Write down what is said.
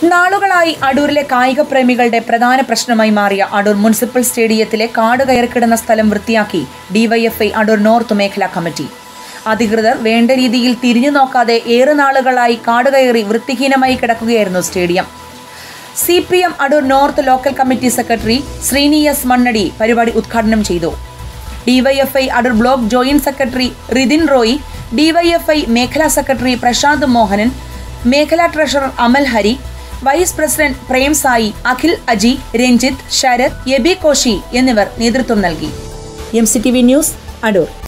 നാളുകളായി അടൂരിലെ കായിക പ്രേമികളുടെ പ്രധാന പ്രശ്നമായി മാറിയ അടൂർ മുനിസിപ്പൽ സ്റ്റേഡിയത്തിലെ കാട് കയറിക്കിടന്ന സ്ഥലം വൃത്തിയാക്കി ഡിവൈഎഫ്ഐ അടൂർ നോർത്ത് മേഖലാ കമ്മിറ്റി അധികൃതർ വേണ്ട രീതിയിൽ തിരിഞ്ഞു നോക്കാതെ ഏറെ നാളുകളായി കാട് കയറി വൃത്തിഹീനമായി കിടക്കുകയായിരുന്നു stadium C P M Adoor north local committee secretary Sreeni S Mannadi പരിപാടി ഉദ്ഘാടനം ചെയ്തു DYFI Adoor block joint secretary Rithin Roy DYFI മേഖലാ സെക്രട്ടറി പ്രശാന്ത് മോഹനൻ മേഖലാ treasurer Amal Hari vice president Prem Sai Akhil Aji Ranjith Sarath Eby Koshy എന്നിവർ നേതൃത്വം നൽകി M C T V news Adoor